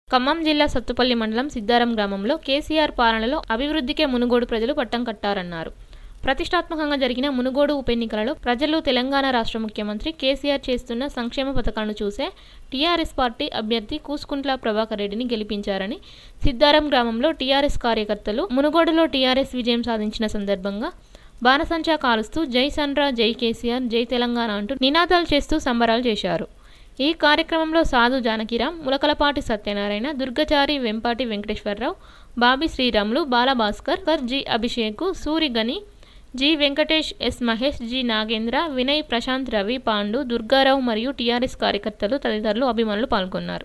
ఖమ్మం జిల్లా సత్తుపల్లి మండలం సిద్దారం గ్రామంలో కేసీఆర్ పాలనలో అభివృద్ధికే మునుగోడు ప్రజలు పట్టం కట్టారన్నారు ప్రతిష్టాత్మకంగా జరిగిన మునుగోడు ఉప ఎన్నికలలో ప్రజలు తెలంగాణ రాష్ట్ర ముఖ్యమంత్రి కేసీఆర్ చేస్తున్న సంక్షేమ పథకాలను చూసే టీఆర్ఎస్ పార్టీ అభ్యర్థి కూసుకుంట్ల ప్రభాకర్ రెడ్డిని గెలిపించారని సిద్దారం గ్రామంలో టీఆర్ఎస్ కార్యకర్తలు మునుగోడులో టీఆర్ఎస్ విజయం సాధించిన సందర్భంగా బాణసంచా కాలుస్తూ జై సన్రా జై కేసీఆర్ జై తెలంగాణ అంటూ నినాదాలు చేస్తూ సంబరాలు చేశారు ఈ కార్యక్రమంలో సాధు జానకిరాం ములకలపాటి సత్యనారాయణ దుర్గచారి వెంపాటి వెంకటేశ్వరరావు బాబి శ్రీరాములు బాలభాస్కర్ కర్ G Abhishek Suri Gani G Venkatesh S Mahesh G Nagendra Vinay Prashanth Ravi Pandu Durgarao మరియు టీఆర్ఎస్ కార్యకర్తలు తదితరులు అభిమానులు పాల్గొన్నారు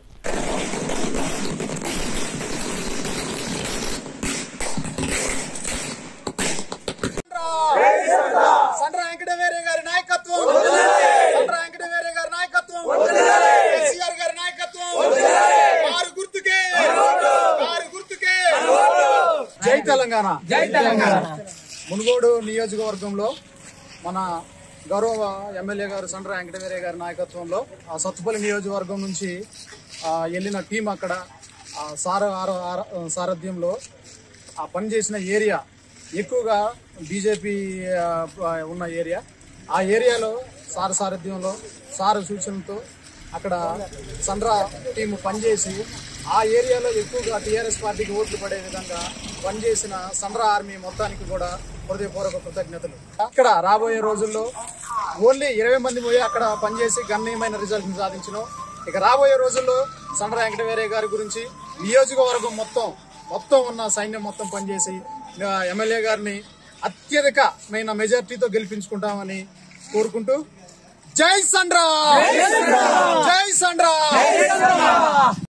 సండ్ర వెంకటవేరే గారి నాయకత్వం సండ్ర వెంకటవేరే గారి నాయకత్వం కేసీఆర్ గారి నాయకత్వం వారు గుర్తుకే వారు గుర్తుకే జై తెలంగాణ జై తెలంగాణ మునుగోడు నియోజకవర్గంలో మన గౌరవ ఎమ్మెల్యే గారు సండ్ర వెంకటవేరే గారి నాయకత్వంలో ఆ సత్తుపల్లి నియోజకవర్గం నుంచి ఆ, వెళ్ళిన టీం అక్కడ ఆ సార ఆర- ఆర- సారథ్యంలో ఆ పనిచేసిన ఏరియా ఎక్కువగా బీజేపీ ఉన్న ఏరియా ఆ ఏరియాలో సార్ సారథ్యంలో సార్ సూచనలతో అక్కడ సండ్రా టీం పనిచేసి ఆ ఏరియాలో ఎక్కువగా టీఆర్ఎస్ పార్టీకి ఓట్లు పడే విధంగా పనిచేసిన సండ్రా ఆర్మీ మొత్తానికి కూడా హృదయపూర్వక కృతజ్ఞతలు ఇక్కడ రాబోయే రోజుల్లో ఓన్లీ ఇరవై మంది పోయి అక్కడ పనిచేసి గణనీయమైన రిజల్ట్ సాధించను ఇక రాబోయే రోజుల్లో సండ్ర వెంకటవేరే గారి గురించి నియోజకవర్గం మొత్తం మొత్తం ఉన్న సైన్యం మొత్తం పనిచేసి ఆ, ఎమ్మెల్యే గారిని అత్యధికమైన మెజార్టీతో గెలిపించుకుంటామని కోరుకుంటూ జై సండ్రా జై సండ్రా